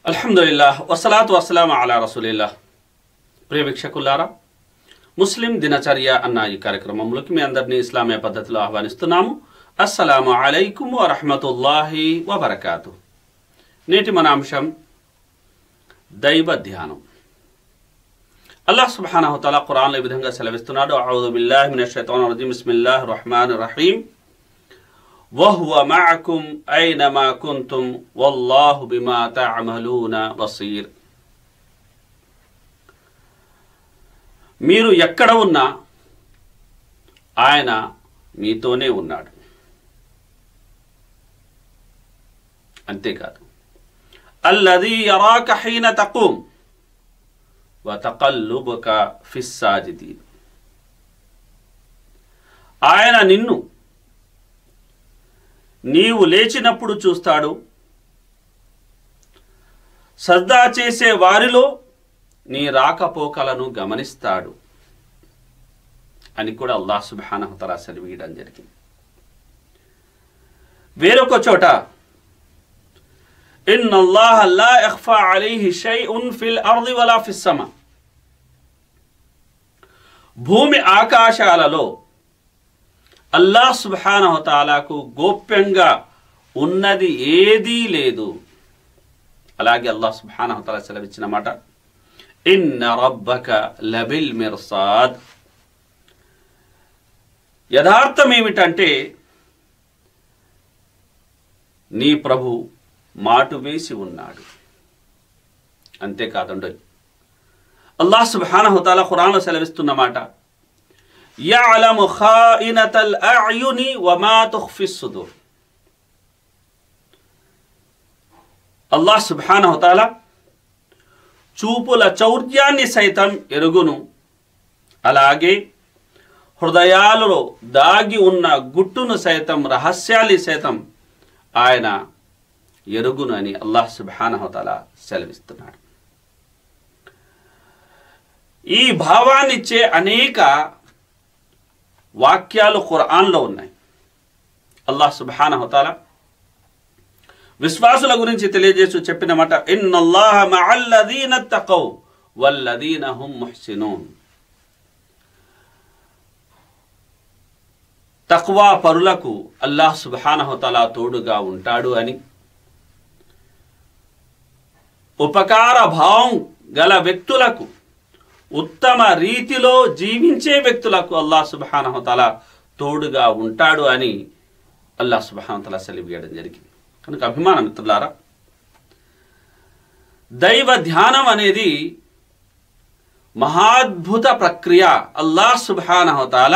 అల్హమ్దుల్లా వసలాతు వసలాం అలా రసూలిల్లా ప్రియ వీక్షకులారా ముస్లిం దినచర్య అన్న ఈ కార్యక్రమంలోకి మీ అందరినీ ఇస్లామీయ పద్ధతిలో ఆహ్వానిస్తున్నాము అస్సలాము అలైకుం వరహమతుల్లాహి వబర్కాతు నేటి మన అంశం దైవ ధ్యానం అల్లాహ్ సుబ్హానహు తఆలా ఖురాన్లో ఈ విధంగా సెలవిస్తున్నాడు అఊదు బిల్లాహి మినష్ షైతానిర్ రజీం బిస్మిల్లాహిర్ రహ్మానిర్ రహీం وهو معكم أينما كنتم والله بما تعملون بصير మీరు ఎక్కడ ఉన్నా ఆయన మీతోనే ఉన్నాడు అంతేకాదు అల్లది యరాక హీన తకూం వతకల్లుబక ఫిస్సాజిదీన్ ఆయన నిన్ను నీవు లేచినప్పుడు చూస్తాడు సర్దా చేసే వారిలో నీ రాకపోకలను గమనిస్తాడు అని కూడా అల్లాహ్ సుబ్హానహు తఆలా సెలవీయడం జరిగింది వేరొక చోట ఇన్ అల్లాహ లా యఖ్ఫా అలైహి షైఉన్ ఫిల్ అర్ది వలా ఫిస్ సమా భూమి ఆకాశాలలో అల్లాహ్ సుబ్హానహు తాలాకు గోప్యంగా ఉన్నది ఏదీ లేదు అలాగే అల్లాహ్ సుబ్హానహు తాలా సెలవిచ్చిన మాట ఇన్న రబ్బక లబిల్ మిర్సాద్ యథార్థం ఏమిటంటే నీ ప్రభు మాటు వేసి ఉన్నాడు అంతేకాదండోయ్ అల్లాహ్ సుబ్హానహు తాలా ఖురాన్లో సెలవిస్తున్న మాట يعلم خائنة الأعين وما تخفي الصدور అల్లాహ్ సుబ్హానహు తాలా చూపుల చౌర్యాన్ని సైతం ఎరుగును అలాగే హృదయాలలో దాగి ఉన్న గుట్టును సైతం రహస్యాన్ని సైతం ఆయన ఎరుగును అని అల్లాహ్ సుబ్హానహు తాలా సెలవిస్తున్నాడు ఈ భావాన్నిచ్చే అనేక వాక్యాలు ఖురాన్లో ఉన్నాయి అల్లాహ్ సుబ్హానహు తాలా విశ్వాసుల గురించి తెలియజేస్తూ చెప్పిన మాట ఇన్నల్లాహ మఅల్లదీన తఖౌ వల్లదీన హుం ముహ్సినూన్ తక్వా పరులకు అల్లాహ్ సుబ్హానహు తాలా తోడుగా ఉంటాడు అని ఉపకార భావం గల వ్యక్తులకు ఉత్తమ రీతిలో జీవించే వ్యక్తులకు అల్లాహ్ సుబహానహతల తోడుగా ఉంటాడు అని అల్లాహ్ సుబహానతల సెలవియడం జరిగింది కనుక అభిమాన మిత్రులారా దైవ ధ్యానం అనేది మహాద్భుత ప్రక్రియ అల్లాహ్ సుబహానహతాల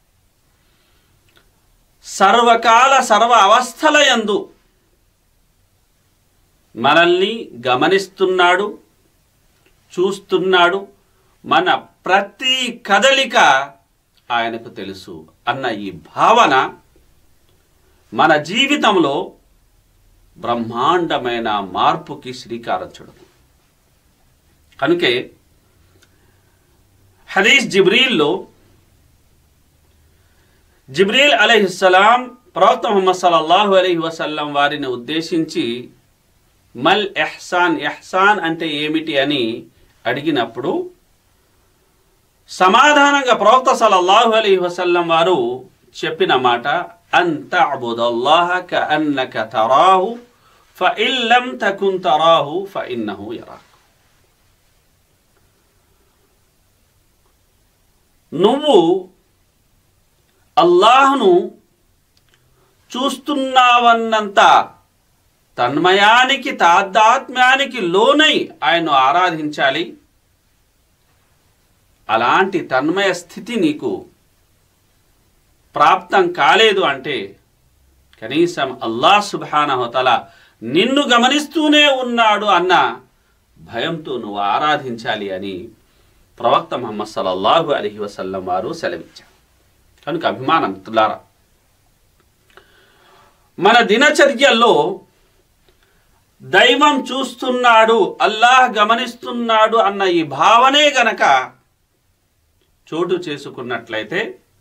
సర్వకాల సర్వ అవస్థల యందు మనల్ని గమనిస్తున్నాడు చూస్తున్నాడు మన ప్రతి కదలిక ఆయనకు తెలుసు అన్న ఈ భావన మన జీవితంలో బ్రహ్మాండమైన మార్పుకి శ్రీకారం చుడదు కనుకే హదీస్ జిబ్రీల్లో జిబ్రీల్ అలైహిస్సలాం ప్రవక్త ముహమ్మద్ సల్లల్లాహు అలైహి వసల్లం వారిని ఉద్దేశించి మల్ ఎహ్సాన్ ఎహ్సాన్ అంటే ఏమిటి అని అడిగినప్పుడు సమాధానంగా ప్రవక్త సల్లల్లాహు అలైహి వసల్లం వారు చెప్పిన మాట అన్ తఅబుదల్లాహ కఅన్నక తరాహు ఫఇన్ లం తకున్ తరాహు ఫఇన్నహు యరాక్ నువ్వు అల్లాహ్ను చూస్తున్నావన్నంత తన్మయానికి తాదాత్మ్యానికి లోనై ఆయన్ను ఆరాధించాలి అలాంటి తన్మయ స్థితి నీకు ప్రాప్తం కాలేదు అంటే కనీసం అల్లాహ్ సుబానహతల నిన్ను గమనిస్తూనే ఉన్నాడు అన్న భయంతో నువ్వు ఆరాధించాలి అని ప్రవక్త ముహమ్మద్ సల్లల్లాహు అలహి వసల్లం వారు సెలవిచ్చారు కనుక అభిమానం మిత్రులారా మన దినచర్యల్లో దైవం చూస్తున్నాడు అల్లాహ్ గమనిస్తున్నాడు అన్న ఈ భావనే గనక చోటు చేసుకున్నట్లయితే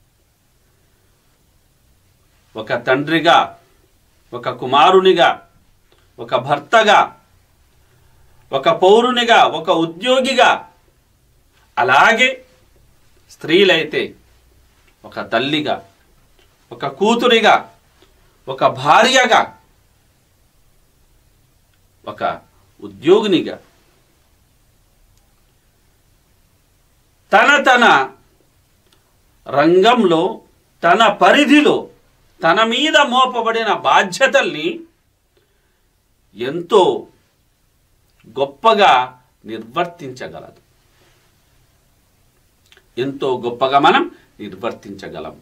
ఒక తండ్రిగా ఒక కుమారునిగా ఒక భర్తగా ఒక పౌరునిగా ఒక ఉద్యోగిగా అలాగే స్త్రీలైతే ఒక తల్లిగా ఒక కూతురిగా ఒక భార్యగా ఒక ఉద్యోగినిగా తన తన రంగంలో తన పరిధిలో తన మీద మోపబడిన బాధ్యతల్ని ఎంతో గొప్పగా నిర్వర్తించగలదు ఎంతో గొప్పగా మనం నిర్వర్తించగలము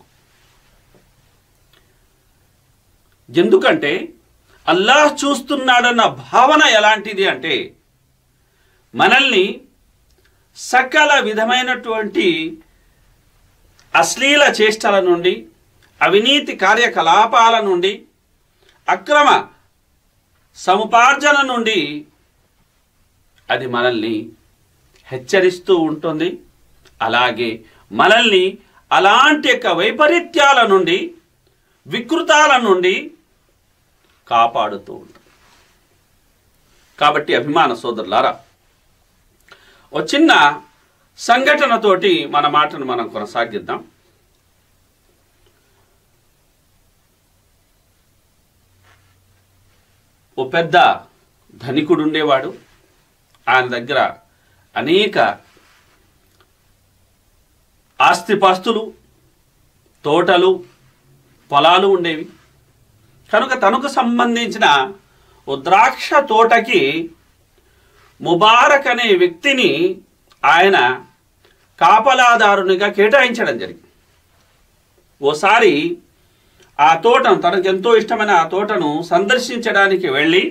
ఎందుకంటే అల్లాహ్ చూస్తున్నాడన్న భావన ఎలాంటిది అంటే మనల్ని సకల విధమైనటువంటి అశ్లీల చేష్టల నుండి అవినీతి కార్యకలాపాల నుండి అక్రమ సముపార్జన నుండి అది మనల్ని హెచ్చరిస్తూ ఉంటుంది అలాగే మనల్ని అలాంటి యొక్క వైపరీత్యాల నుండి వికృతాల నుండి కాపాడుతూ ఉంటుంది కాబట్టి అభిమాన సోదరులారా ఓ చిన్న సంఘటనతోటి మన మాటను మనం కొనసాగిద్దాం ఓ పెద్ద ధనికుడు ఉండేవాడు ఆయన దగ్గర అనేక ఆస్తిపాస్తులు తోటలు పొలాలు ఉండేవి కనుక తనకు సంబంధించిన ఓ ద్రాక్ష తోటకి ముబారక్ అనే వ్యక్తిని ఆయన కాపలాదారునిగా కేటాయించడం జరిగింది ఓసారి ఆ తోటను తనకు ఎంతో ఇష్టమైన ఆ తోటను సందర్శించడానికి వెళ్ళి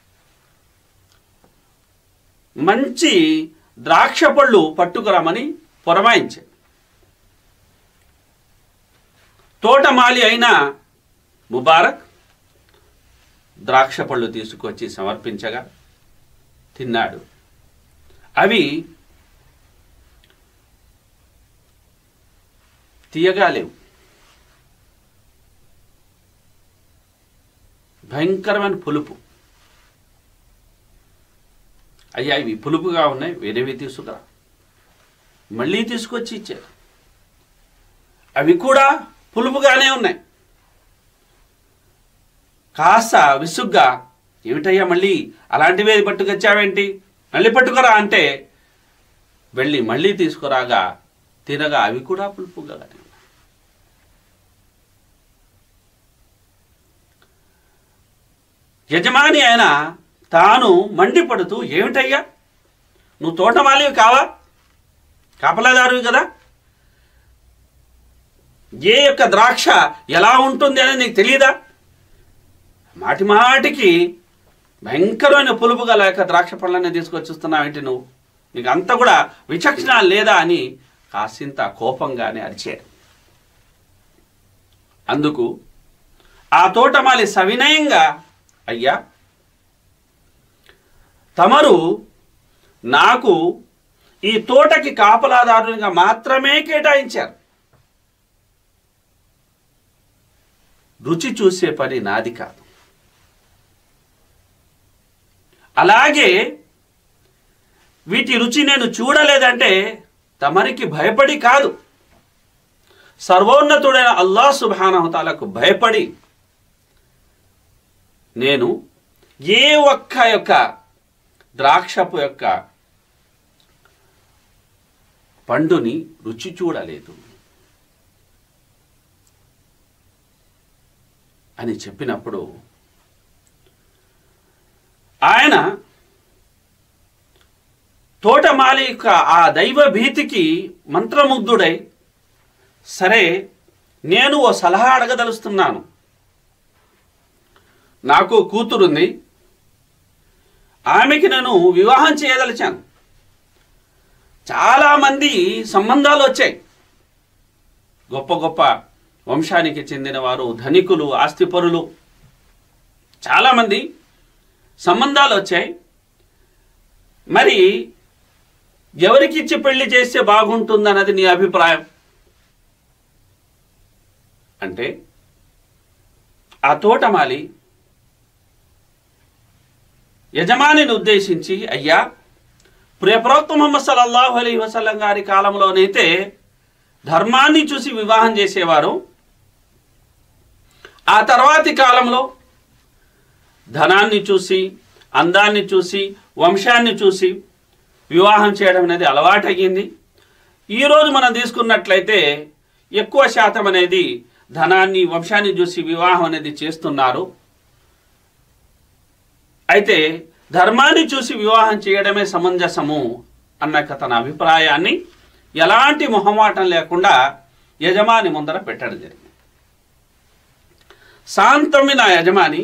మంచి ద్రాక్ష పళ్ళు పట్టుకురమని పురమాయించాడు తోటమాలి అయిన ముబారక్ ద్రాక్ష పళ్ళు తీసుకొచ్చి సమర్పించగా తిన్నాడు అవి తీయగా లేవు భయంకరమైన పులుపు అయ్యా ఇవి పులుపుగా ఉన్నాయి వేరేవి తీసుకురా మళ్ళీ తీసుకొచ్చి ఇచ్చారు అవి కూడా పులుపుగానే ఉన్నాయి కాస్త విసుగ్గా ఏమిటయ్యా మళ్ళీ అలాంటివే పట్టుకొచ్చావేంటి మళ్ళీ పట్టుకురా అంటే వెళ్ళి మళ్ళీ తీసుకురాగా తినగా అవి కూడా పులుపుగా ఉన్నాయి యజమాని ఆయన తాను మండిపడుతూ ఏమిటయ్యా నువ్వు తోటమాలివి కావా కాపలాదారువి కదా ఏ యొక్క ద్రాక్ష ఎలా ఉంటుంది అనేది నీకు తెలియదా మాటి మాటికి భయంకరమైన పులుపు గల యొక్క ద్రాక్ష పళ్ళని తీసుకొచ్చిస్తున్నావేంటి నువ్వు నీకు అంత కూడా విచక్షణ లేదా అని కాసింత కోపంగానే అరిచాడు అందుకు ఆ తోటమాలి సవినయంగా అయ్యా తమరు నాకు ఈ తోటకి కాపలాదారునిగా మాత్రమే కేటాయించారు రుచి చూసే పని నాది కాదు అలాగే వీటి రుచి నేను చూడలేదంటే తమరికి భయపడి కాదు సర్వోన్నతుడైన అల్లా సుబానహతాలకు భయపడి నేను ఏ ఒక్క యొక్క ద్రాక్షపు యొక్క పండుని రుచి చూడలేదు అని చెప్పినప్పుడు ఆయన తోటమాలి యొక్క ఆ దైవ భీతికి మంత్రముగ్ధుడై సరే నేను ఓ సలహా అడగదలుస్తున్నాను నాకు కూతురుంది ఆమెకి నేను వివాహం చేయదలిచాను చాలామంది సంబంధాలు వచ్చాయి గొప్ప గొప్ప వంశానికి చెందిన వారు ధనికులు ఆస్తిపరులు చాలామంది సంబంధాలు వచ్చాయి మరి ఎవరికి ఇచ్చి పెళ్లి చేస్తే బాగుంటుందన్నది నీ అభిప్రాయం అంటే ఆ తోటమాలి యజమానిని ఉద్దేశించి అయ్యా ప్రియ ప్రవక్త ముహమ్మద్ సల్లల్లాహు అలైహి వసల్లం గారి కాలంలోనైతే ధర్మాన్ని చూసి వివాహం చేసేవారు ఆ తర్వాతి కాలంలో ధనాన్ని చూసి అందాన్ని చూసి వంశాన్ని చూసి వివాహం చేయడం అనేది అలవాటయ్యింది ఈరోజు మనం తీసుకున్నట్లయితే ఎక్కువ శాతం అనేది ధనాన్ని వంశాన్ని చూసి వివాహం అనేది చేస్తున్నారు అయితే ధర్మాన్ని చూసి వివాహం చేయడమే సమంజసము అన్న తన అభిప్రాయాన్ని ఎలాంటి మొహమాటం లేకుండా యజమాని ముందర పెట్టడం జరిగింది శాంతమి నా యజమాని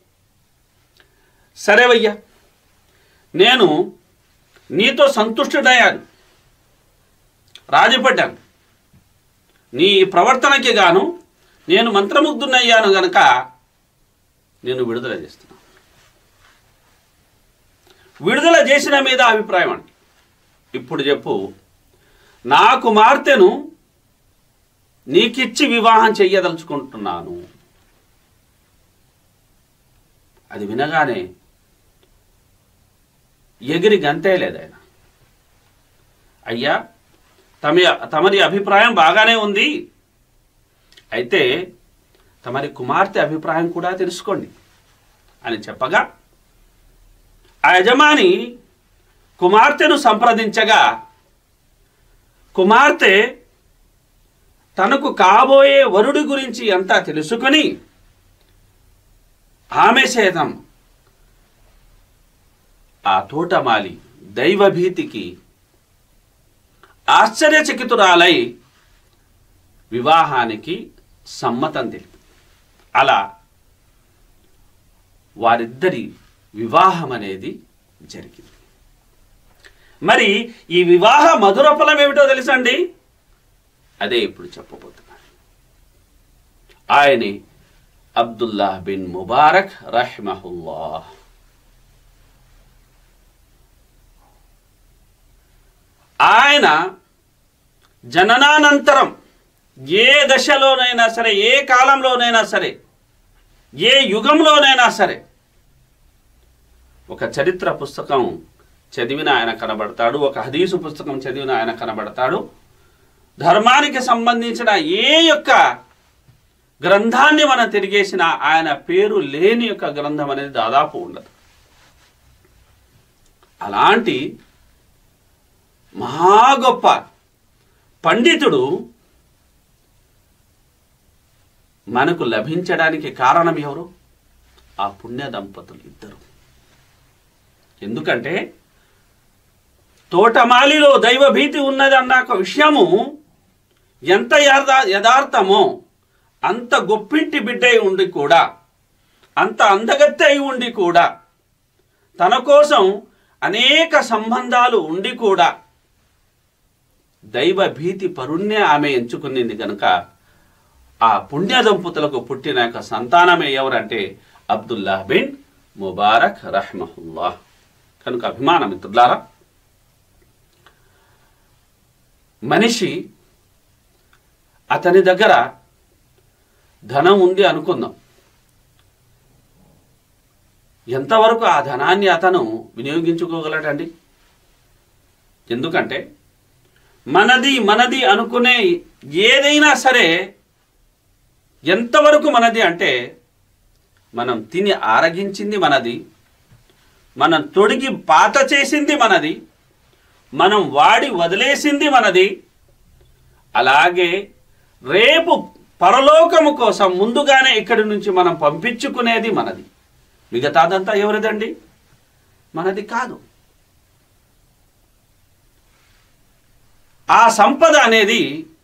సరేవయ్యా నేను నీతో సంతుష్టుడయ్యాను రాజపడ్డాను నీ ప్రవర్తనకి గాను నేను మంత్రముగ్ధునయ్యాను గనక నేను విడుదల చేస్తున్నాను విడుదల చేసిన మీద అభిప్రాయం అండి ఇప్పుడు చెప్పు నా కుమార్తెను నీకిచ్చి వివాహం చెయ్యదలుచుకుంటున్నాను అది వినగానే ఎగిరి గంతేయలేదు ఆయన అయ్యా తమ తమరి అభిప్రాయం బాగానే ఉంది అయితే తమరి కుమార్తె అభిప్రాయం కూడా తెలుసుకోండి అని చెప్పగా ఆ యజమాని కుమార్తెను సంప్రదించగా కుమార్తె తనకు కాబోయే వరుడి గురించి అంతా తెలుసుకొని ఆమె సేతం ఆ తోటమాలి దైవభీతికి ఆశ్చర్యచకితురాలై వివాహానికి సమ్మతం తెలిపి అలా వారిద్దరి వివాహం అనేది జరిగింది మరి ఈ వివాహ మధుర ఫలం ఏమిటో తెలుసండి అదే ఇప్పుడు చెప్పబోతున్నాను ఆయనే అబ్దుల్లా బిన్ ముబారక్ రహ్మహుల్లాహ్ ఆయన జననానంతరం ఏ దశలోనైనా సరే ఏ కాలంలోనైనా సరే ఏ యుగంలోనైనా సరే ఒక చరిత్ర పుస్తకం చదివిన ఆయన కనబడతాడు ఒక హదీసు పుస్తకం చదివిన ఆయన కనబడతాడు ధర్మానికి సంబంధించిన ఏ యొక్క గ్రంథాన్ని మనం తిరిగేసిన ఆయన పేరు లేని యొక్క గ్రంథం అనేది దాదాపు ఉండదు అలాంటి మహా గొప్ప పండితుడు మనకు లభించడానికి కారణం ఎవరు ఆ పుణ్య దంపతులు ఇద్దరు ఎందుకంటే తోటమాలిలో దైవభీతి ఉన్నది అన్న ఒక విషయము ఎంత యథా యథార్థమో అంత గొప్పింటి బిడ్డ అయి ఉండి కూడా అంత అందగత్తె అయి ఉండి కూడా తన కోసం అనేక సంబంధాలు ఉండి కూడా దైవ భీతి పరుణ్ణే ఆమె ఎంచుకునింది కనుక ఆ పుణ్య దంపతులకు పుట్టిన యొక్క సంతానమే ఎవరంటే అబ్దుల్లా బిన్ ముబారక్ రహ్మహుల్లా కనుక అభిమాన మిత్రులారా మనిషి అతని దగ్గర ధనం ఉంది అనుకుందాం ఎంతవరకు ఆ ధనాన్ని అతను వినియోగించుకోగలడండి ఎందుకంటే మనది మనది అనుకునే ఏదైనా సరే ఎంతవరకు మనది అంటే మనం తిని ఆరగించింది మనది మనం తొడిగి పాత చేసింది మనది మనం వాడి వదిలేసింది మనది అలాగే రేపు పరలోకము కోసం ముందుగానే ఇక్కడి నుంచి మనం పంపించుకునేది మనది మిగతాదంతా ఎవరిదండి మనది కాదు ఆ సంపద అనేది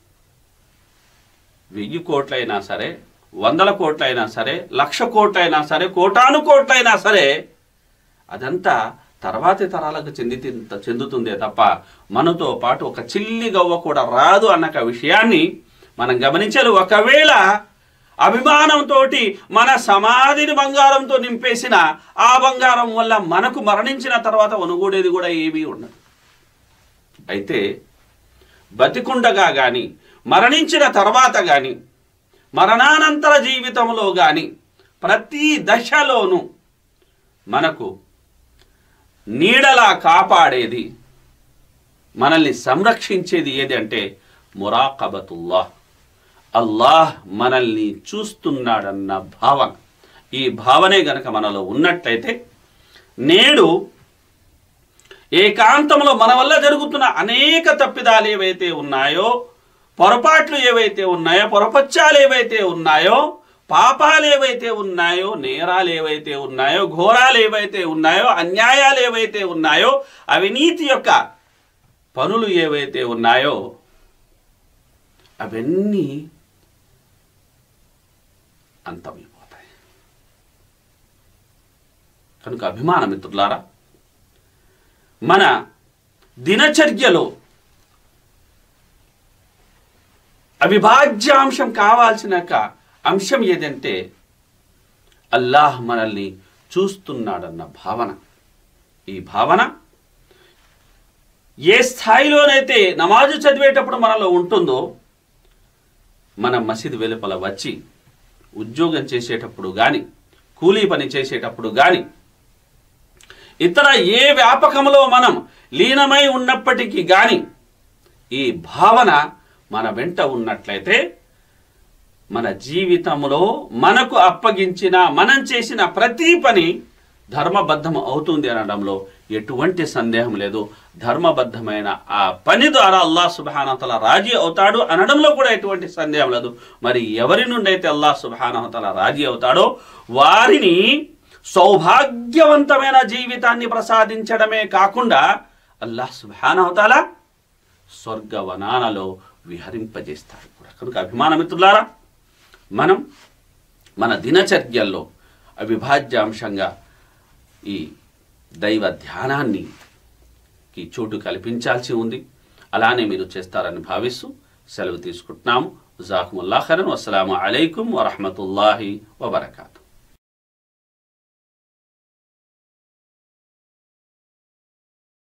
వెయ్యి కోట్లైనా సరే వందల కోట్లైనా సరే లక్ష కోట్లైనా సరే కోటాను కోట్లైనా సరే అదంతా తర్వాతి తరాలకు చెంది చెందుతుందే తప్ప మనతో పాటు ఒక చిల్లి గవ్వ కూడా రాదు అన్న ఒక విషయాన్ని మనం గమనించాలి ఒకవేళ అభిమానంతో మన సమాధిని బంగారంతో నింపేసిన ఆ బంగారం వల్ల మనకు మరణించిన తర్వాత ఒనుగూడేది కూడా ఏమీ ఉండదు అయితే బతికుండగా కానీ మరణించిన తర్వాత కానీ మరణానంతర జీవితంలో కానీ ప్రతి దశలోనూ మనకు నీడలా కాపాడేది మనల్ని సంరక్షించేది ఏది అంటే మురాకబతుల్లాహ్ అల్లాహ్ మనల్ని చూస్తున్నాడన్న భావన ఈ భావనే గనక మనలో ఉన్నట్లయితే నేడు ఏకాంతంలో మన వల్ల జరుగుతున్న అనేక తప్పిదాలు ఏవైతే ఉన్నాయో పొరపాట్లు ఏవైతే ఉన్నాయో పొరపచ్చాలు ఏవైతే ఉన్నాయో పాపాలు ఏవైతే ఉన్నాయో నేరాలు ఏవైతే ఉన్నాయో ఘోరాలు ఏవైతే ఉన్నాయో అన్యాయాలు ఏవైతే ఉన్నాయో అవినీతి యొక్క పనులు ఏవైతే ఉన్నాయో అవన్నీ అంతమైపోతాయి కనుక అభిమాన మిత్రులారా మన దినచర్యలో అవిభాజ్యాంశం కావాల్సిన ఒక అంశం ఏదంటే అల్లాహ్ మనల్ని చూస్తున్నాడన్న భావన ఈ భావన ఏ స్థాయిలోనైతే నమాజు చదివేటప్పుడు మనలో ఉంటుందో మన మసీదు వెలుపల వచ్చి ఉద్యోగం చేసేటప్పుడు కానీ కూలీ పని చేసేటప్పుడు కానీ ఇతర ఏ వ్యాపకంలో మనం లీనమై ఉన్నప్పటికీ కానీ ఈ భావన మన వెంట ఉన్నట్లయితే మన జీవితంలో మనకు అప్పగించిన మనం చేసిన ప్రతి పని ధర్మబద్ధం అవుతుంది అనడంలో ఎటువంటి సందేహం లేదు ధర్మబద్ధమైన ఆ పని ద్వారా అల్లాహ్ సుబానతల రాజీ అవుతాడు అనడంలో కూడా ఎటువంటి సందేహం లేదు మరి ఎవరి నుండి అయితే అల్లాహ్ సుబానతల రాజీ అవుతాడో వారిని సౌభాగ్యవంతమైన జీవితాన్ని ప్రసాదించడమే కాకుండా అల్లాహ్ సుబానవతాల స్వర్గవనాలలో విహరింపజేస్తాడు కూడా కనుక అభిమాన మిత్రులారా మనం మన దినచర్యల్లో అవిభాజ్యాంశంగా ఈ దైవ ధ్యానాన్ని కి చోటు కల్పించాల్సి ఉంది అలానే మీరు చేస్తారని భావిస్తూ సెలవు తీసుకుంటున్నాము జాకుముల్లా ఖరన్ వసలాము అలైకుం వరహమతుల్లాహి వబర్కాతు